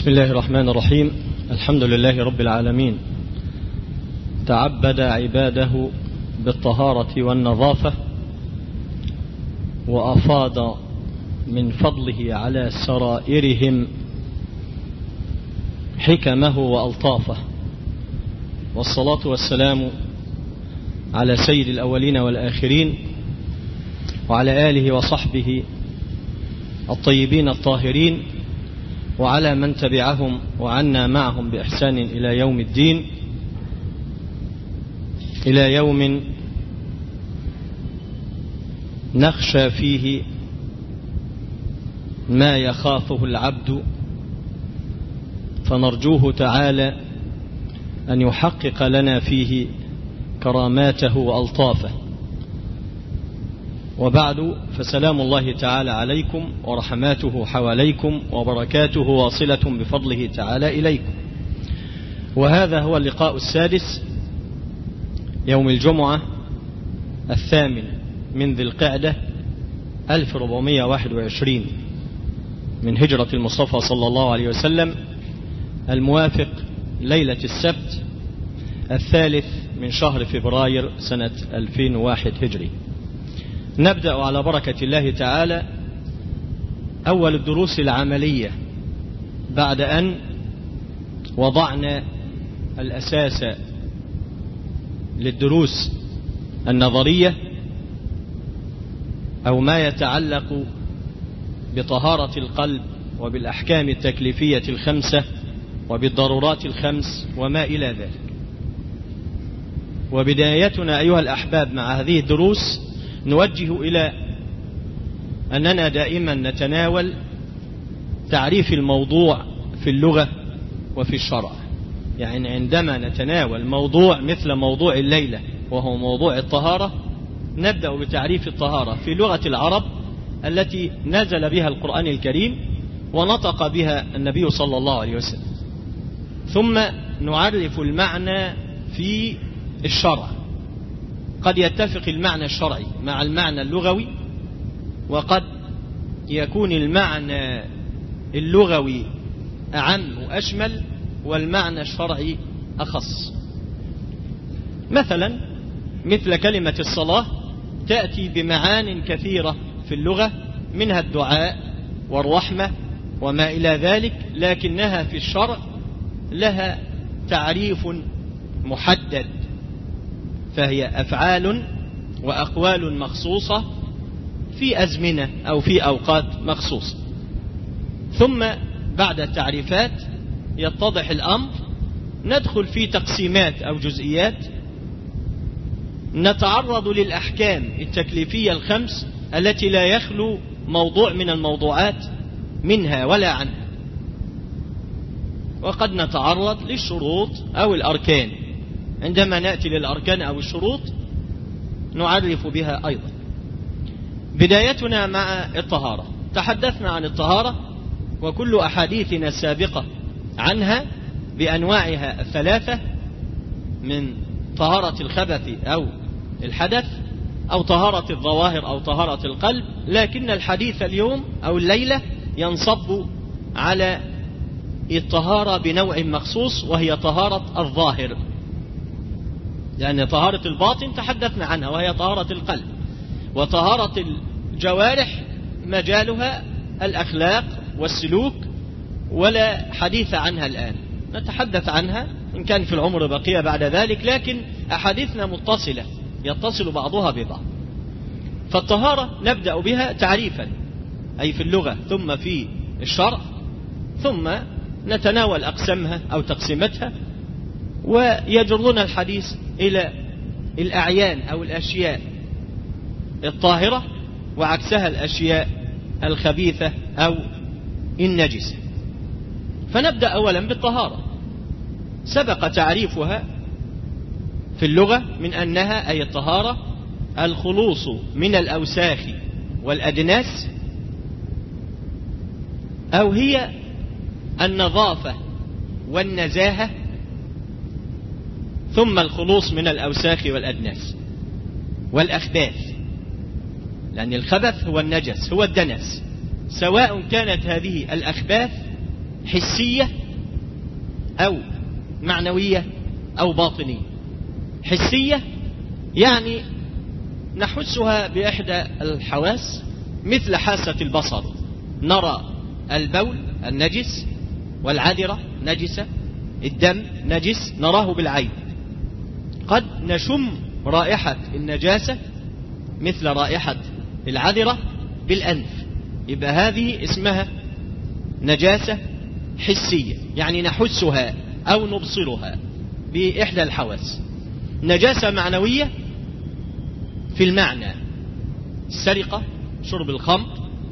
بسم الله الرحمن الرحيم الحمد لله رب العالمين تعبد عباده بالطهارة والنظافة وأفاض من فضله على سرائرهم حكمه وألطافه والصلاة والسلام على سيد الأولين والآخرين وعلى آله وصحبه الطيبين الطاهرين وعلى من تبعهم وعنا معهم بإحسان إلى يوم الدين إلى يوم نخشى فيه ما يخافه العبد فنرجوه تعالى أن يحقق لنا فيه كراماته وألطافه وبعد فسلام الله تعالى عليكم ورحماته حواليكم وبركاته واصلة بفضله تعالى إليكم وهذا هو اللقاء السادس يوم الجمعة الثامن من ذي القعدة 1421 من هجرة المصطفى صلى الله عليه وسلم الموافق ليلة السبت الثالث من شهر فبراير سنة 2001 هجري نبدأ على بركة الله تعالى أول الدروس العملية بعد أن وضعنا الأساس للدروس النظرية أو ما يتعلق بطهارة القلب وبالأحكام التكليفية الخمسة وبالضرورات الخمس وما إلى ذلك وبدايتنا أيها الأحباب مع هذه الدروس نوجه إلى أننا دائما نتناول تعريف الموضوع في اللغة وفي الشرع يعني عندما نتناول موضوع مثل موضوع الليلة وهو موضوع الطهارة نبدأ بتعريف الطهارة في لغة العرب التي نزل بها القرآن الكريم ونطق بها النبي صلى الله عليه وسلم ثم نعرف المعنى في الشرع قد يتفق المعنى الشرعي مع المعنى اللغوي وقد يكون المعنى اللغوي أعم وأشمل والمعنى الشرعي أخص مثلا مثل كلمة الصلاة تأتي بمعان كثيرة في اللغة منها الدعاء والرحمة وما إلى ذلك لكنها في الشرع لها تعريف محدد فهي أفعال وأقوال مخصوصة في أزمنة أو في أوقات مخصوصة ثم بعد التعريفات يتضح الأمر ندخل في تقسيمات أو جزئيات نتعرض للأحكام التكليفية الخمس التي لا يخلو موضوع من الموضوعات منها ولا عنها وقد نتعرض للشروط أو الأركان عندما نأتي للأركان أو الشروط نعرف بها أيضا بدايتنا مع الطهارة تحدثنا عن الطهارة وكل أحاديثنا السابقة عنها بأنواعها الثلاثة من طهارة الخبث أو الحدث أو طهارة الظواهر أو طهارة القلب لكن الحديث اليوم أو الليلة ينصب على الطهارة بنوع مخصوص وهي طهارة الظاهر لأن طهارة الباطن تحدثنا عنها وهي طهارة القلب وطهارة الجوارح مجالها الأخلاق والسلوك ولا حديث عنها الآن نتحدث عنها إن كان في العمر بقية بعد ذلك لكن أحاديثنا متصلة يتصل بعضها ببعض فالطهارة نبدأ بها تعريفا أي في اللغة ثم في الشرع ثم نتناول أقسامها أو تقسيمتها ويجرنا الحديث إلى الأعيان أو الأشياء الطاهرة وعكسها الأشياء الخبيثة أو النجسة فنبدأ أولا بالطهارة سبق تعريفها في اللغة من أنها أي الطهارة الخلوص من الأوساخ والأدناس أو هي النظافة والنزاهة ثم الخلوص من الأوساخ والأدناس والأخباث لأن الخبث هو النجس هو الدنس سواء كانت هذه الأخباث حسية أو معنوية أو باطنية حسية يعني نحسها بإحدى الحواس مثل حاسة البصر نرى البول النجس والعذرة نجسة الدم نجس نراه بالعين قد نشم رائحة النجاسة مثل رائحة العذرة بالأنف يبقى هذه اسمها نجاسة حسية يعني نحسها أو نبصرها بإحدى الحواس نجاسة معنوية في المعنى السرقة شرب الخمر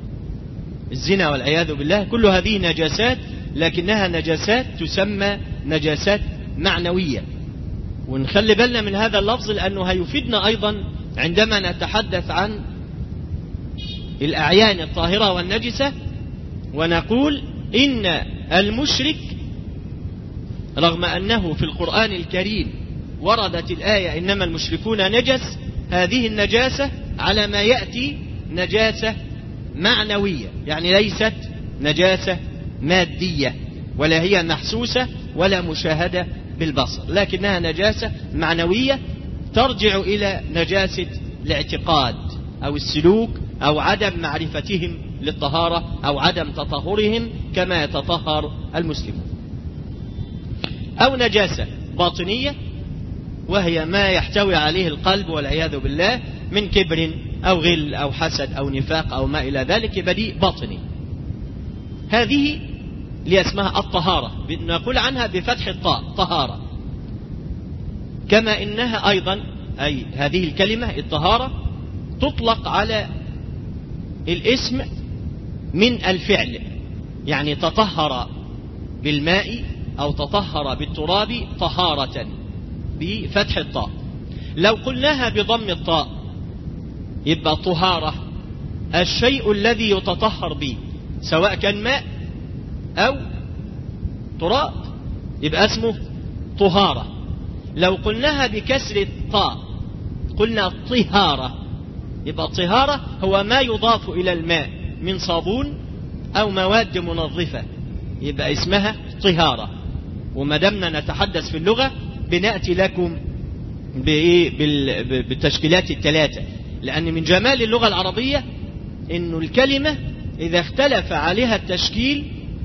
الزنا والعياذ بالله كل هذه نجاسات لكنها نجاسات تسمى نجاسات معنوية ونخلي بالنا من هذا اللفظ لأنه هيفيدنا أيضا عندما نتحدث عن الأعيان الطاهرة والنجسة ونقول إن المشرك رغم أنه في القرآن الكريم وردت الآية إنما المشركون نجس هذه النجاسة على ما يأتي نجاسة معنوية يعني ليست نجاسة مادية ولا هي محسوسة ولا مشاهدة بالبصر لكنها نجاسة معنوية ترجع إلى نجاسة الاعتقاد أو السلوك أو عدم معرفتهم للطهارة أو عدم تطهرهم كما يتطهر المسلمون أو نجاسة باطنية وهي ما يحتوي عليه القلب والعياذ بالله من كبر أو غل أو حسد أو نفاق أو ما إلى ذلك يبقى دي باطني هذه اللي اسمها الطهارة نقول عنها بفتح الطاء طهارة كما إنها أيضا أي هذه الكلمة الطهارة تطلق على الاسم من الفعل يعني تطهر بالماء أو تطهر بالتراب طهارة بفتح الطاء لو قلناها بضم الطاء يبقى طهارة الشيء الذي يتطهر به سواء كان ماء أو تراب يبقى اسمه طهارة لو قلناها بكسر الطاء قلنا طهارة يبقى الطهارة هو ما يضاف إلى الماء من صابون أو مواد منظفة يبقى اسمها طهارة وما دمنا نتحدث في اللغة بنأتي لكم بإيه بالتشكيلات الثلاثة لأن من جمال اللغة العربية إنه الكلمة إذا اختلف عليها التشكيل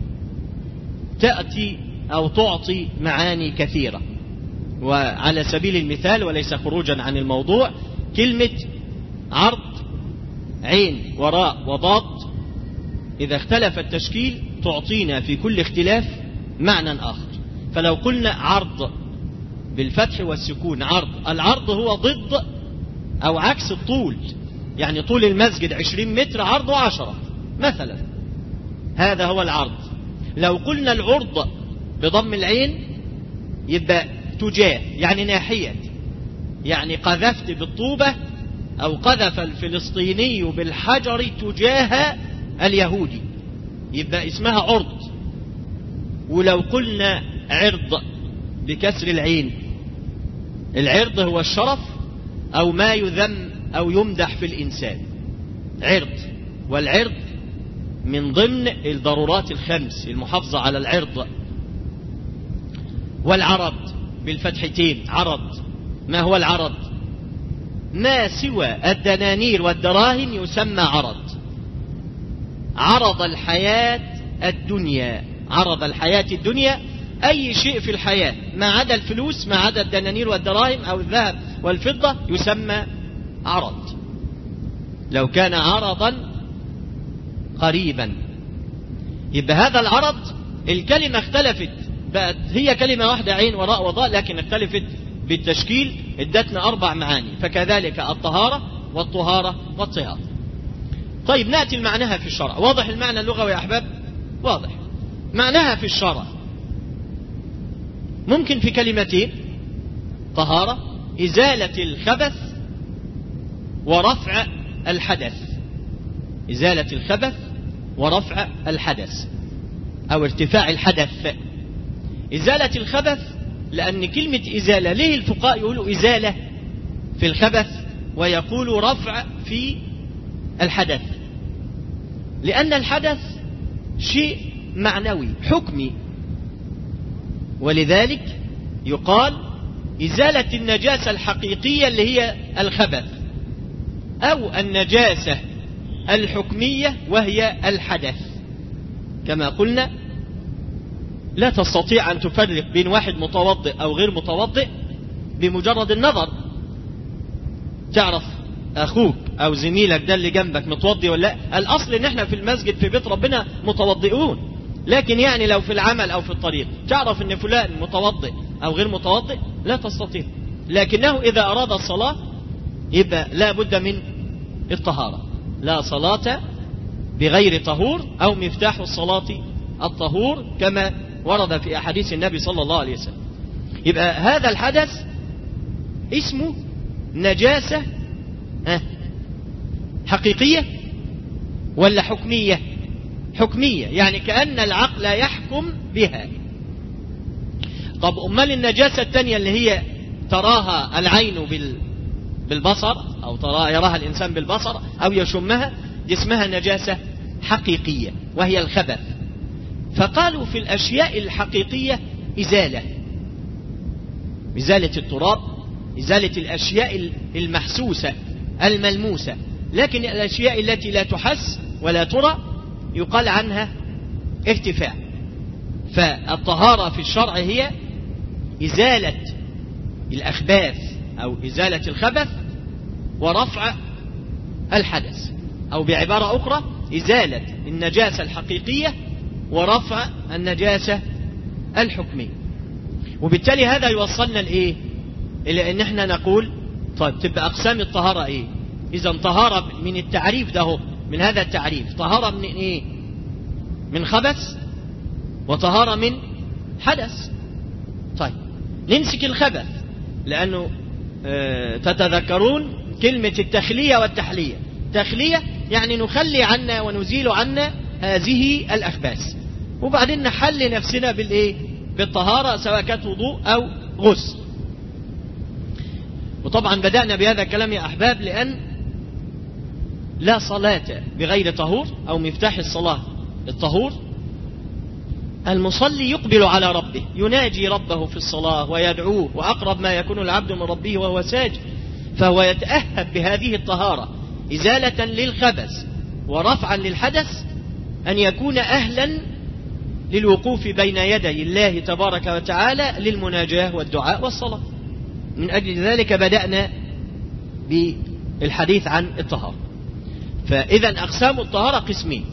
تأتي أو تعطي معاني كثيرة وعلى سبيل المثال وليس خروجا عن الموضوع كلمة عرض عين وراء وضاد إذا اختلف التشكيل تعطينا في كل اختلاف معنى آخر فلو قلنا عرض بالفتح والسكون عرض العرض هو ضد أو عكس الطول يعني طول المسجد عشرين متر عرضه عشرة مثلا هذا هو العرض لو قلنا العرض بضم العين يبقى تجاه يعني ناحية يعني قذفت بالطوبة أو قذف الفلسطيني بالحجر تجاه اليهودي يبقى اسمها عرض ولو قلنا عرض بكسر العين العرض هو الشرف أو ما يذم أو يمدح في الإنسان عرض والعرض من ضمن الضرورات الخمس المحافظة على العرض والعرض بالفتحتين عرض ما هو العرض ما سوى الدنانير والدراهم يسمى عرض عرض الحياة الدنيا عرض الحياة الدنيا أي شيء في الحياة ما عدا الفلوس ما عدا الدنانير والدراهم أو الذهب والفضة يسمى عرض لو كان عرضا قريبا يبقى هذا العرض الكلمة اختلفت بقت هي كلمة واحدة عين وراء وضاء لكن اختلفت بالتشكيل ادتنا أربع معاني فكذلك الطهارة والطهارة والطهارة طيب نأتي لمعناها في الشرع واضح المعنى اللغوي يا أحباب واضح معناها في الشرع ممكن في كلمتين طهارة إزالة الخبث ورفع الحدث إزالة الخبث ورفع الحدث أو ارتفاع الحدث إزالة الخبث لأن كلمة إزالة ليه الفقهاء يقولوا إزالة في الخبث ويقولوا رفع في الحدث لأن الحدث شيء معنوي حكمي ولذلك يقال إزالة النجاسة الحقيقية اللي هي الخبث أو النجاسة الحكمية وهي الحدث كما قلنا لا تستطيع أن تفرق بين واحد متوضئ أو غير متوضئ بمجرد النظر تعرف أخوك أو زميلك ده اللي جنبك متوضي ولا لا الأصل إن احنا في المسجد في بيت ربنا متوضئون لكن يعني لو في العمل أو في الطريق تعرف إن فلان متوضئ أو غير متوضئ لا تستطيع لكنه إذا أراد الصلاة يبقى لا بد من الطهارة لا صلاة بغير طهور أو مفتاح الصلاة الطهور كما ورد في أحاديث النبي صلى الله عليه وسلم يبقى هذا الحدث اسمه نجاسة حقيقية ولا حكمية حكمية يعني كأن العقل يحكم بها طب أمال النجاسة الثانية اللي هي تراها العين بالبصر أو تراها يراها الإنسان بالبصر أو يشمها دي اسمها نجاسة حقيقية وهي الخبث فقالوا في الأشياء الحقيقية إزالة إزالة التراب إزالة الأشياء المحسوسة الملموسة لكن الأشياء التي لا تحس ولا ترى يقال عنها ارتفاع فالطهارة في الشرع هي إزالة الأخباث أو إزالة الخبث ورفع الحدث أو بعبارة أخرى إزالة النجاسة الحقيقية ورفع النجاسة الحكمية وبالتالي هذا يوصلنا لإيه إلى أن احنا نقول طيب تبقى أقسام الطهارة إيه إذا طهارة من التعريف ده من هذا التعريف طهارة من إيه من خبث وطهارة من حدث طيب نمسك الخبث لأنه اه تتذكرون كلمة التخلية والتحلية تخلية يعني نخلي عنا ونزيل عنا هذه الأخباث وبعدين نحل نفسنا بالإيه بالطهارة سواء كانت وضوء أو غسل وطبعا بدأنا بهذا الكلام يا أحباب لأن لا صلاة بغير طهور أو مفتاح الصلاة الطهور المصلي يقبل على ربه يناجي ربه في الصلاة ويدعوه وأقرب ما يكون العبد من ربه وهو ساجد فهو يتأهب بهذه الطهارة إزالة للخبث ورفعا للحدث أن يكون أهلا للوقوف بين يدي الله تبارك وتعالى للمناجاة والدعاء والصلاة من أجل ذلك بدأنا بالحديث عن الطهارة فإذا أقسام الطهارة قسمين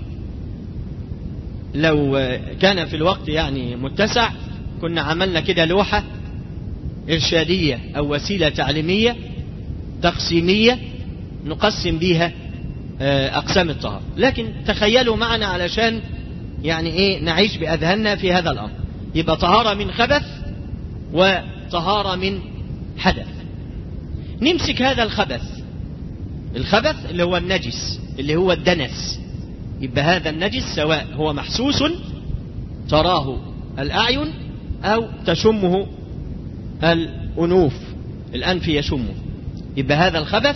لو كان في الوقت يعني متسع كنا عملنا كده لوحة إرشادية أو وسيلة تعليمية تقسيمية نقسم بيها أقسام الطهارة لكن تخيلوا معنا علشان يعني إيه نعيش بأذهاننا في هذا الأمر يبقى طهارة من خبث وطهارة من حدث نمسك هذا الخبث الخبث اللي هو النجس اللي هو الدنس يبقى هذا النجس سواء هو محسوس تراه الأعين أو تشمه الأنوف الأنف يشمه يبقى هذا الخبث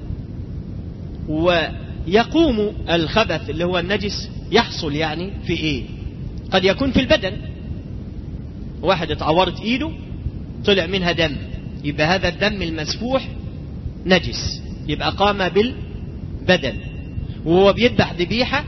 ويقوم الخبث اللي هو النجس يحصل يعني في ايه قد يكون في البدن واحد اتعورت ايده طلع منها دم يبقى هذا الدم المسفوح نجس يبقى قام بالبدن وهو بيذبح ذبيحة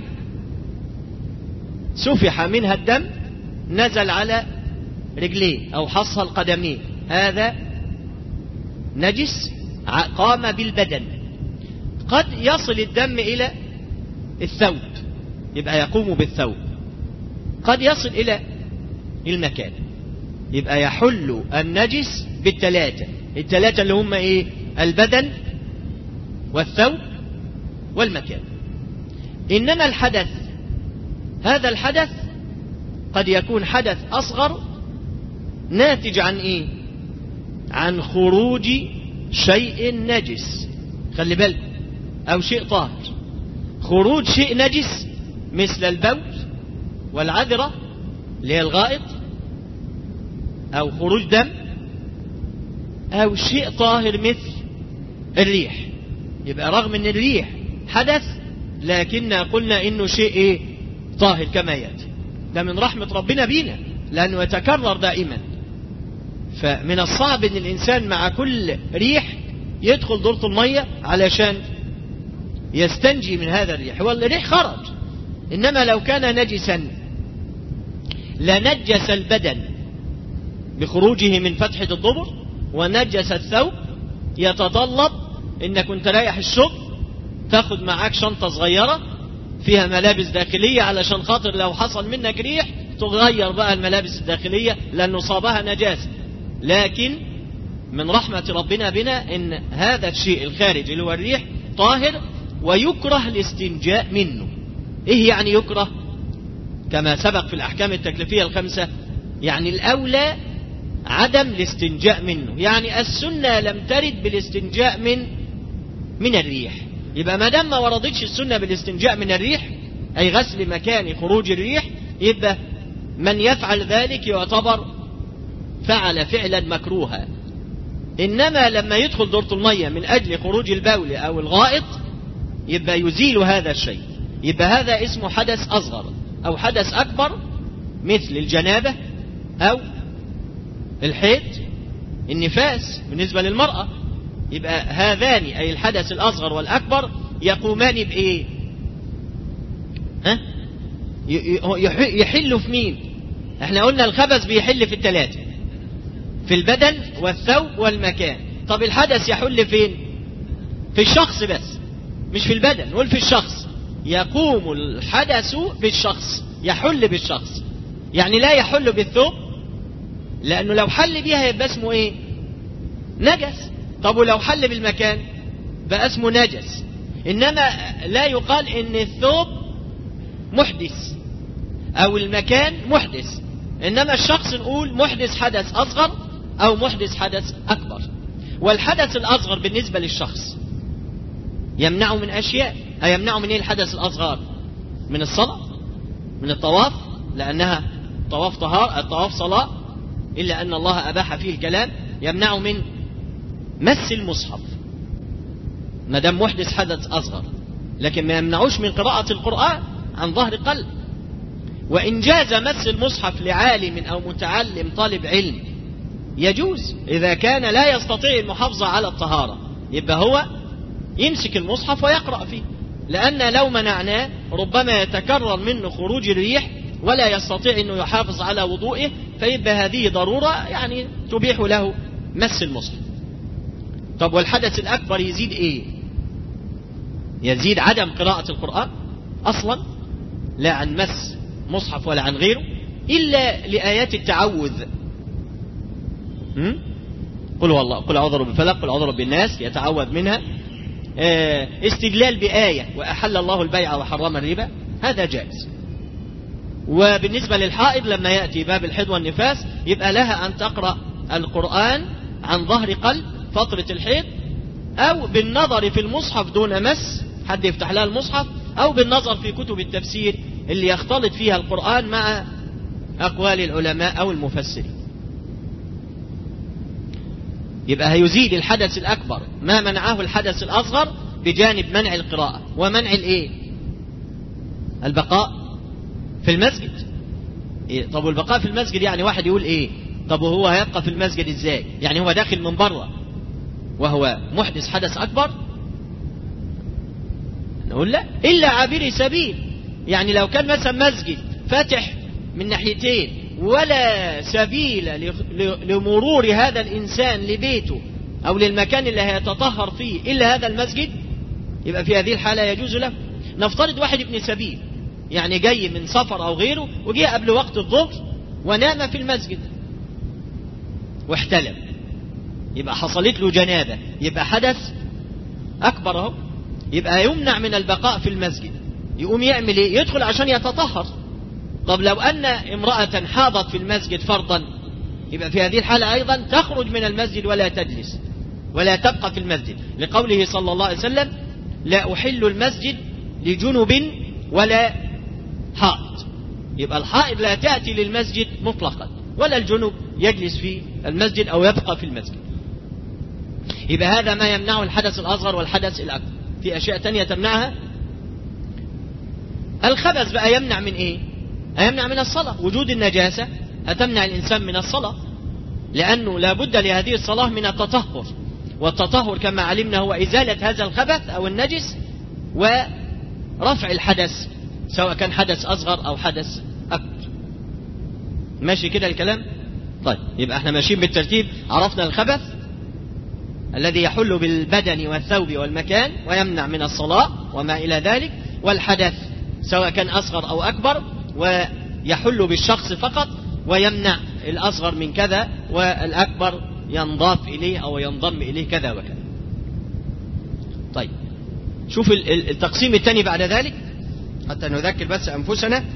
سفح منها الدم نزل على رجليه أو حصها القدمين هذا نجس قام بالبدن قد يصل الدم إلى الثوب يبقى يقوم بالثوب قد يصل إلى المكان يبقى يحل النجس بالثلاثة الثلاثة اللي هم إيه البدن والثوب والمكان إنما الحدث هذا الحدث قد يكون حدث أصغر ناتج عن إيه عن خروج شيء نجس خلي بالك أو شيء طاهر خروج شيء نجس مثل البول والعذرة اللي هي الغائط أو خروج دم أو شيء طاهر مثل الريح يبقى رغم ان الريح حدث لكن قلنا انه شيء ايه طاهر كما ياتي ده من رحمة ربنا بينا لأنه يتكرر دائما فمن الصعب ان الانسان مع كل ريح يدخل دورة المية علشان يستنجي من هذا الريح والريح خرج انما لو كان نجسا لنجس البدن بخروجه من فتحة الضبر ونجس الثوب يتطلب انك كنت رايح الشغل تاخد معاك شنطة صغيرة فيها ملابس داخلية علشان خاطر لو حصل منك ريح تغير بقى الملابس الداخلية لأنه صابها نجاسة لكن من رحمة ربنا بنا ان هذا الشيء الخارج اللي هو الريح طاهر ويكره الاستنجاء منه ايه يعني يكره كما سبق في الاحكام التكليفية الخمسة يعني الاولى عدم الاستنجاء منه يعني السنة لم ترد بالاستنجاء من من الريح يبقى ما دام ما وردتش السنة بالاستنجاء من الريح اي غسل مكان خروج الريح يبقى من يفعل ذلك يعتبر فعل فعلا مكروها إنما لما يدخل دورة المية من أجل خروج البول أو الغائط يبقى يزيل هذا الشيء يبقى هذا اسمه حدث أصغر أو حدث أكبر مثل الجنابة أو الحيض النفاس بالنسبة للمرأة يبقى هذان أي الحدث الأصغر والأكبر يقومان بإيه ها يحل في مين احنا قلنا الخبث بيحل في الثلاثة في البدن والثوب والمكان طب الحدث يحل فين في الشخص بس مش في البدن قول في الشخص يقوم الحدث بالشخص يحل بالشخص يعني لا يحل بالثوب لأنه لو حل بيها يبقى اسمه ايه نجس طب ولو حل بالمكان بقى اسمه نجس إنما لا يقال إن الثوب محدث أو المكان محدث إنما الشخص نقول محدث حدث أصغر أو محدث حدث أكبر والحدث الأصغر بالنسبة للشخص يمنعه من أشياء يمنعه من إيه الحدث الأصغر من الصلاة من الطواف لأنها طواف طهار الطواف صلاة إلا أن الله أباح فيه الكلام يمنعه من مس المصحف ما دام محدث حدث أصغر لكن ما يمنعوش من قراءة القرآن عن ظهر قلب وإن جاز مس المصحف لعالم أو متعلم طالب علم يجوز إذا كان لا يستطيع المحافظة على الطهارة يبقى هو يمسك المصحف ويقرأ فيه لأن لو منعناه ربما يتكرر منه خروج الريح ولا يستطيع أنه يحافظ على وضوئه فيبقى هذه ضرورة يعني تبيح له مس المصحف طب والحدث الأكبر يزيد إيه يزيد عدم قراءة القرآن أصلا لا عن مس مصحف ولا عن غيره إلا لآيات التعوذ قل هو الله قل أعوذ بالفلق قل أعوذ بالناس يتعوذ منها استدلال بآية وأحل الله البيع وحرم الربا هذا جائز وبالنسبة للحائض لما يأتي باب الحيض والنفاس يبقى لها أن تقرأ القرآن عن ظهر قلب فترة الحيض أو بالنظر في المصحف دون مس حد يفتح لها المصحف أو بالنظر في كتب التفسير اللي يختلط فيها القرآن مع أقوال العلماء أو المفسرين يبقى هيزيد الحدث الأكبر ما منعه الحدث الأصغر بجانب منع القراءة ومنع الإيه البقاء في المسجد إيه؟ طب والبقاء في المسجد يعني واحد يقول إيه طب وهو هيبقى في المسجد إزاي يعني هو داخل من بره وهو محدث حدث أكبر نقول لا إلا عابري سبيل يعني لو كان مثلا مسجد فاتح من ناحيتين ولا سبيل لمرور هذا الإنسان لبيته أو للمكان اللي هيتطهر فيه إلا هذا المسجد يبقى في هذه الحالة يجوز له نفترض واحد ابن سبيل يعني جاي من سفر أو غيره وجاء قبل وقت الظهر ونام في المسجد واحتلم يبقى حصلت له جنابة يبقى حدث أكبر اهو يبقى يمنع من البقاء في المسجد يقوم يعمل ايه يدخل عشان يتطهر طب لو أن امرأة حاضت في المسجد فرضا يبقى في هذه الحالة أيضا تخرج من المسجد ولا تجلس ولا تبقى في المسجد لقوله صلى الله عليه وسلم لا أحل المسجد لجنب ولا حائط يبقى الحائط لا تأتي للمسجد مطلقا ولا الجنوب يجلس في المسجد أو يبقى في المسجد يبقى هذا ما يمنع الحدث الأصغر والحدث الأكبر في أشياء تانية تمنعها الخبث بقى يمنع من إيه هيمنع من الصلاة وجود النجاسة هتمنع الإنسان من الصلاة لأنه لا بد لهذه الصلاة من التطهر والتطهر كما علمنا هو إزالة هذا الخبث أو النجس ورفع الحدث سواء كان حدث أصغر أو حدث أكبر ماشي كده الكلام طيب يبقى احنا ماشيين بالترتيب عرفنا الخبث الذي يحل بالبدن والثوب والمكان ويمنع من الصلاة وما إلى ذلك والحدث سواء كان أصغر أو أكبر ويحل بالشخص فقط ويمنع الأصغر من كذا والأكبر ينضاف إليه أو ينضم إليه كذا وكذا طيب شوف التقسيم الثاني بعد ذلك حتى نذكر بس أنفسنا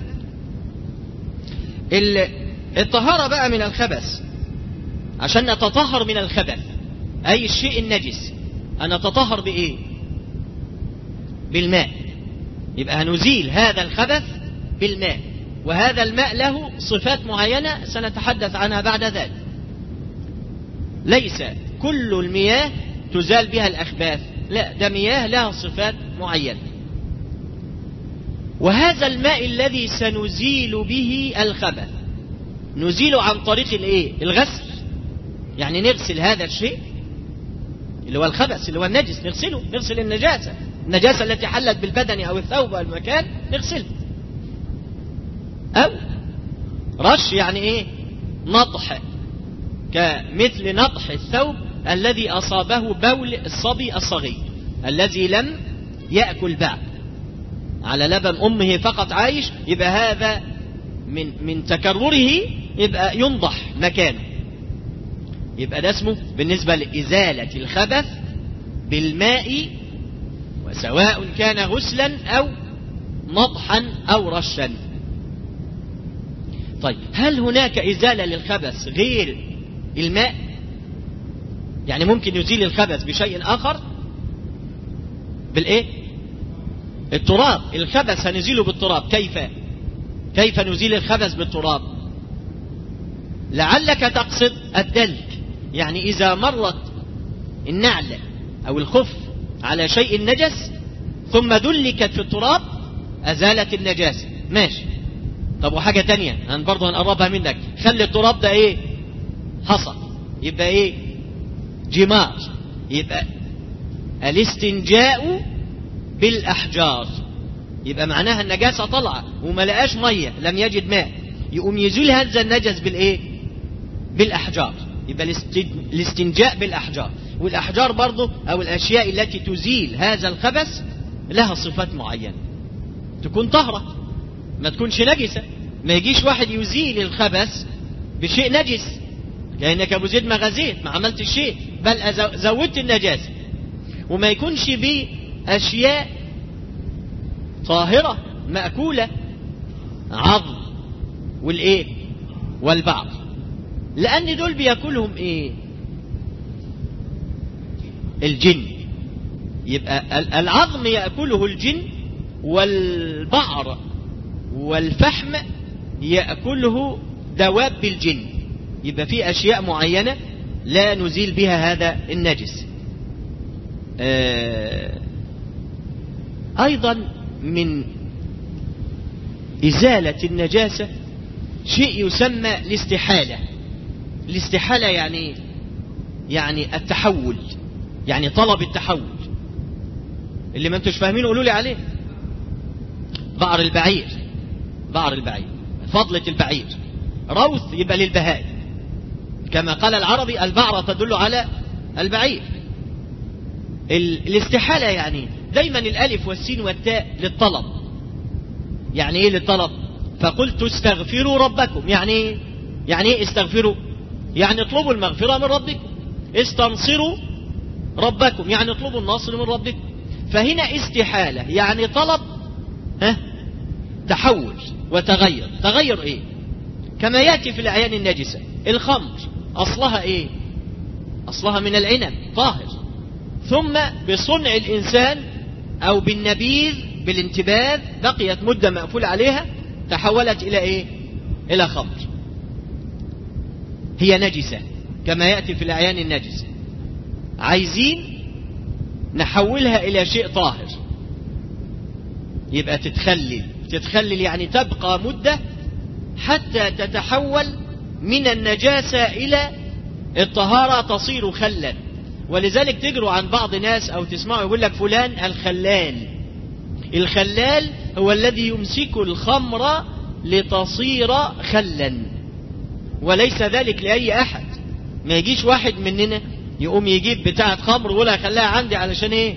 الطهارة بقى من الخبث عشان نتطهر من الخبث أي الشيء النجس أن نتطهر بإيه بالماء يبقى هنزيل هذا الخبث بالماء وهذا الماء له صفات معينة سنتحدث عنها بعد ذلك ليس كل المياه تزال بها الأخباث لا ده مياه لها صفات معينة وهذا الماء الذي سنزيل به الخبث نزيله عن طريق الايه الغسل يعني نغسل هذا الشيء اللي هو الخبث اللي هو النجس نغسله نغسل النجاسة النجاسة التي حلت بالبدن أو الثوب أو المكان نغسلها أو رش يعني إيه نطح كمثل نطح الثوب الذي أصابه بول الصبي الصغير الذي لم يأكل بعد على لبن أمه فقط عايش يبقى هذا من من تكرره يبقى ينضح مكانه يبقى ده اسمه بالنسبة لإزالة الخبث بالماء وسواء كان غسلا أو نضحا أو رشا طيب هل هناك إزالة للخبث غير الماء يعني ممكن يزيل الخبث بشيء آخر بالإيه التراب الخبث هنزيله بالتراب كيف كيف نزيل الخبث بالتراب لعلك تقصد الدلك يعني إذا مرت النعلة أو الخف على شيء نجس ثم دلكت في التراب أزالت النجاسة ماشي طب وحاجة تانية أنا برضه هنقربها منك خلي التراب ده إيه حصى يبقى إيه جمار يبقى الاستنجاء بالأحجار يبقى معناها النجاسة طلع وما لقاش مية لم يجد ماء يقوم يزول هذا النجس بالإيه بالأحجار يبقى الاستنجاء بالأحجار والأحجار برضه أو الأشياء التي تزيل هذا الخبث لها صفات معينة تكون طهرة ما تكونش نجسة ما يجيش واحد يزيل الخبث بشيء نجس لأنك أبو زيد ما غزيت ما عملت شيء بل زودت النجاسة وما يكونش بأشياء طاهرة مأكولة عظم والإيه والبعض لأن دول بياكلهم إيه الجن يبقى العظم يأكله الجن والبعر والفحم يأكله دواب الجن يبقى في أشياء معينة لا نزيل بها هذا النجس آه أيضا من إزالة النجاسة شيء يسمى الاستحالة الاستحالة يعني يعني التحول يعني طلب التحول اللي ما انتوش فاهمين قولوا لي عليه بعر البعير بعر البعير فضلة البعير روث يبقى للبهائم كما قال العربي البعرة تدل على البعير الاستحالة يعني دايما الألف والسين والتاء للطلب يعني ايه للطلب فقلت استغفروا ربكم يعني ايه يعني ايه استغفروا يعني اطلبوا المغفرة من ربكم استنصروا ربكم يعني اطلبوا النصر من ربكم فهنا استحالة يعني طلب ها تحول وتغير تغير ايه كما يأتي في الأعيان النجسة الخمر أصلها ايه أصلها من العنب طاهر ثم بصنع الإنسان أو بالنبيذ بالانتباذ بقيت مدة مقفول عليها تحولت إلى إيه إلى خمر هي نجسة كما يأتي في الأعيان النجسة عايزين نحولها إلى شيء طاهر يبقى تتخلل تتخلل يعني تبقى مدة حتى تتحول من النجاسة إلى الطهارة تصير خلا ولذلك تجروا عن بعض ناس أو تسمعوا يقول لك فلان الخلال الخلال هو الذي يمسك الخمر لتصير خلا وليس ذلك لأي أحد ما يجيش واحد مننا يقوم يجيب بتاعة خمر ولا خلاها عندي علشان ايه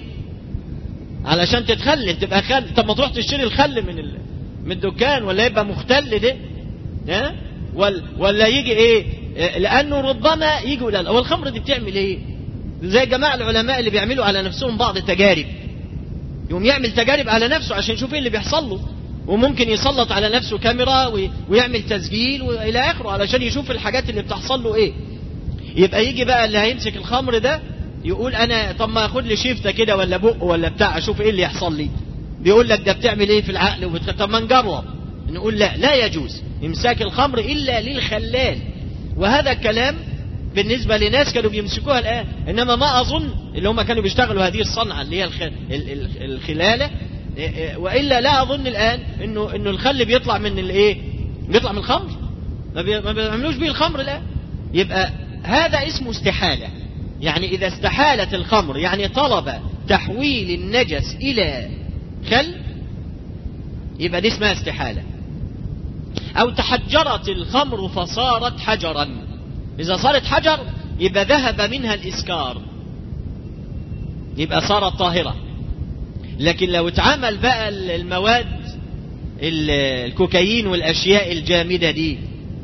علشان تتخلل تبقى خل طب ما تروح تشتري الخل من ال... من الدكان ولا يبقى مختل ده ها ولا, ولا يجي ايه لانه ربما يجي يقول هو الخمر دي بتعمل ايه زي جماعه العلماء اللي بيعملوا على نفسهم بعض التجارب يقوم يعمل تجارب على نفسه عشان يشوف ايه اللي بيحصل له وممكن يسلط على نفسه كاميرا ويعمل تسجيل والى اخره علشان يشوف الحاجات اللي بتحصل له ايه يبقى يجي بقى اللي هيمسك الخمر ده يقول انا طب ما اخد لي شيفته كده ولا بق ولا بتاع اشوف ايه اللي يحصل لي بيقول لك ده بتعمل ايه في العقل وبتخ... طب ما نجرب نقول لا لا يجوز امساك الخمر الا للخلال وهذا الكلام بالنسبه لناس كانوا بيمسكوها الان انما ما اظن اللي هم كانوا بيشتغلوا هذه الصنعه اللي هي الخ... الخلاله والا لا اظن الان انه انه الخل بيطلع من الايه بيطلع من الخمر ما, بي... ما بيعملوش بيه الخمر الان يبقى هذا اسمه استحالة يعني إذا استحالت الخمر يعني طلب تحويل النجس إلى خل يبقى دي اسمها استحالة أو تحجرت الخمر فصارت حجرا إذا صارت حجر يبقى ذهب منها الإسكار يبقى صارت طاهرة لكن لو اتعمل بقى المواد الكوكايين والأشياء الجامدة دي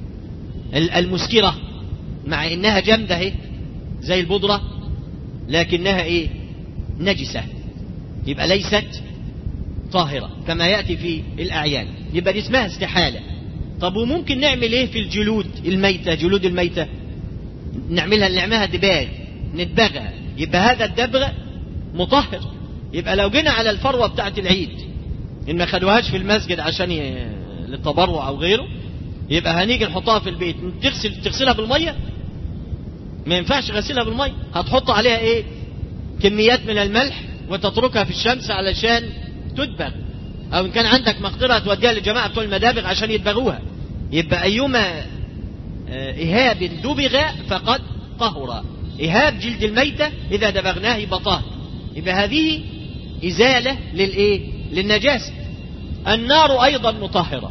المسكرة مع انها جامده اهي زي البودره لكنها ايه نجسه يبقى ليست طاهره كما ياتي في الاعيان يبقى دي اسمها استحاله طب وممكن نعمل ايه في الجلود الميته جلود الميته نعملها نعملها دباغ ندبغها يبقى هذا الدبغ مطهر يبقى لو جينا على الفروه بتاعت العيد ان ما خدوهاش في المسجد عشان ي... للتبرع او غيره يبقى هنيجي نحطها في البيت تغسل تغسلها بالميه ما ينفعش غسلها بالميه هتحط عليها ايه كميات من الملح وتتركها في الشمس علشان تدبغ او ان كان عندك مقدره توديها للجماعه بتوع المدابغ عشان يدبغوها يبقى ايما اهاب دبغ فقد طهر اهاب جلد الميته اذا دبغناه يبقى طاهر يبقى هذه ازاله للايه للنجاسه النار ايضا مطهره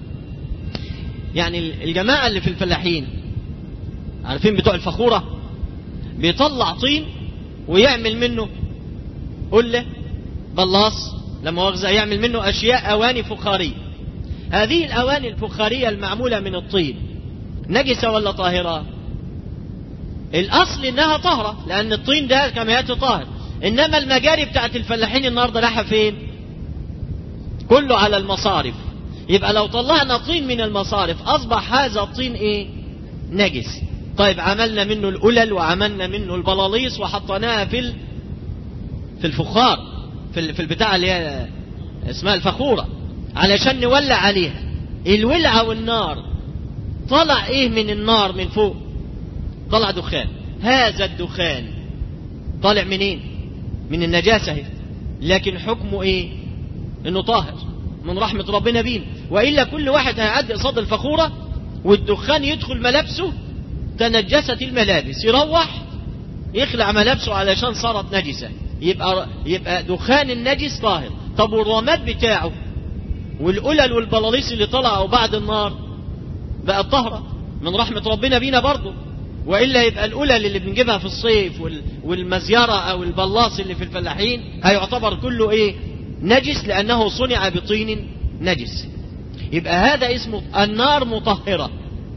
يعني الجماعه اللي في الفلاحين عارفين بتوع الفخورة بيطلع طين ويعمل منه قلة بلاص لما مؤاخذة يعمل منه أشياء أواني فخارية هذه الأواني الفخارية المعمولة من الطين نجسة ولا طاهرة الأصل إنها طاهرة لأن الطين ده كما يأتي طاهر إنما المجاري بتاعت الفلاحين النهاردة رايحة فين كله على المصارف يبقى لو طلعنا طين من المصارف أصبح هذا الطين إيه نجس طيب عملنا منه القلل وعملنا منه البلاليص وحطيناها في في الفخار في في البتاع اللي هي اسمها الفخوره علشان نولع عليها الولعه والنار طلع ايه من النار من فوق طلع دخان هذا الدخان طالع منين من النجاسه اهي لكن حكمه ايه انه طاهر من رحمه ربنا بينا والا كل واحد هيعدي قصاد الفخوره والدخان يدخل ملابسه تنجست الملابس يروح يخلع ملابسه علشان صارت نجسة يبقى يبقى دخان النجس طاهر طب والرماد بتاعه والقلل والبلاليص اللي طلعوا بعد النار بقى طهرة من رحمة ربنا بينا برضه وإلا يبقى القلل اللي بنجيبها في الصيف والمزيرة أو البلاص اللي في الفلاحين هيعتبر كله إيه نجس لأنه صنع بطين نجس يبقى هذا اسمه النار مطهرة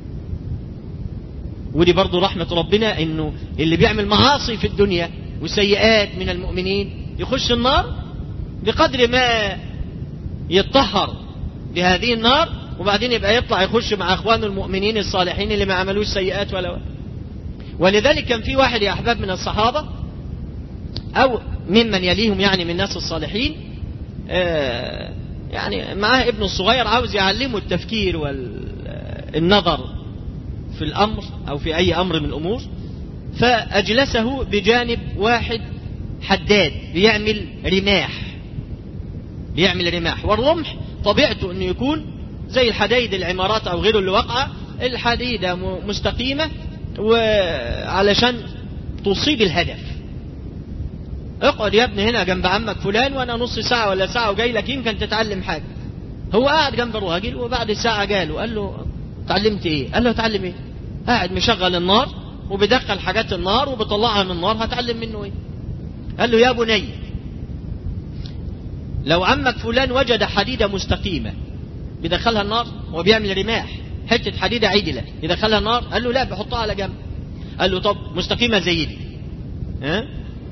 ودي برضو رحمة ربنا انه اللي بيعمل معاصي في الدنيا وسيئات من المؤمنين يخش النار بقدر ما يتطهر بهذه النار وبعدين يبقى يطلع يخش مع اخوانه المؤمنين الصالحين اللي ما عملوش سيئات ولا ولا ولذلك كان في واحد يا احباب من الصحابة او ممن يليهم يعني من الناس الصالحين آه يعني معاه ابنه الصغير عاوز يعلمه التفكير والنظر في الأمر أو في أي أمر من الأمور فأجلسه بجانب واحد حداد بيعمل رماح بيعمل رماح والرمح طبيعته أنه يكون زي الحديد العمارات أو غيره اللي وقعة الحديدة مستقيمة وعلشان تصيب الهدف اقعد يا ابني هنا جنب عمك فلان وانا نص ساعة ولا ساعة وجاي لك يمكن تتعلم حاجة هو قاعد جنب الراجل وبعد ساعة جاله قال له اتعلمت ايه قال له اتعلم ايه قاعد مشغل النار وبيدخل حاجات النار وبيطلعها من النار هتعلم منه ايه قال له يا بني لو عمك فلان وجد حديدة مستقيمة بيدخلها النار وبيعمل رماح حتة حديدة عدلة يدخلها النار قال له لا بحطها على جنب قال له طب مستقيمة زي دي ها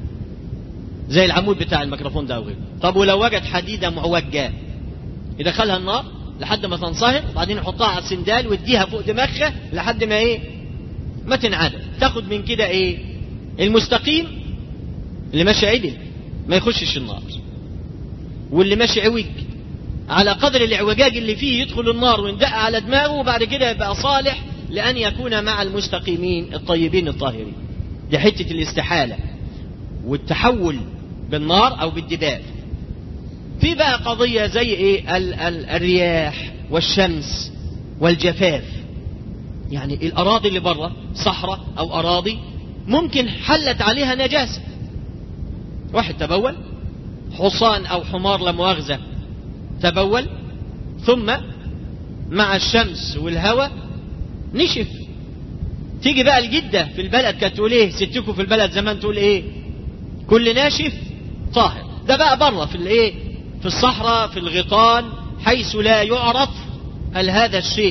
زي العمود بتاع الميكروفون ده او غيره طب ولو وجد حديدة معوجة يدخلها النار لحد ما تنصهر وبعدين يحطها على السندال ويديها فوق دماغها لحد ما ايه ما تنعدم تاخد من كده ايه المستقيم اللي ماشي عدل ما يخشش النار واللي ماشي عوج على قدر الاعوجاج اللي فيه يدخل النار ويندق على دماغه وبعد كده يبقى صالح لأن يكون مع المستقيمين الطيبين الطاهرين دي حتة الاستحالة والتحول بالنار أو بالدباب في بقى قضية زي ايه ال ال الرياح والشمس والجفاف يعني الأراضي اللي بره صحراء أو أراضي ممكن حلت عليها نجاسة واحد تبول حصان أو حمار لا مؤاخذة تبول ثم مع الشمس والهواء نشف تيجي بقى الجدة في البلد كانت تقول ايه ستكم في البلد زمان تقول ايه كل ناشف طاهر ده بقى بره في الايه في الصحراء في الغيطان حيث لا يعرف هل هذا الشيء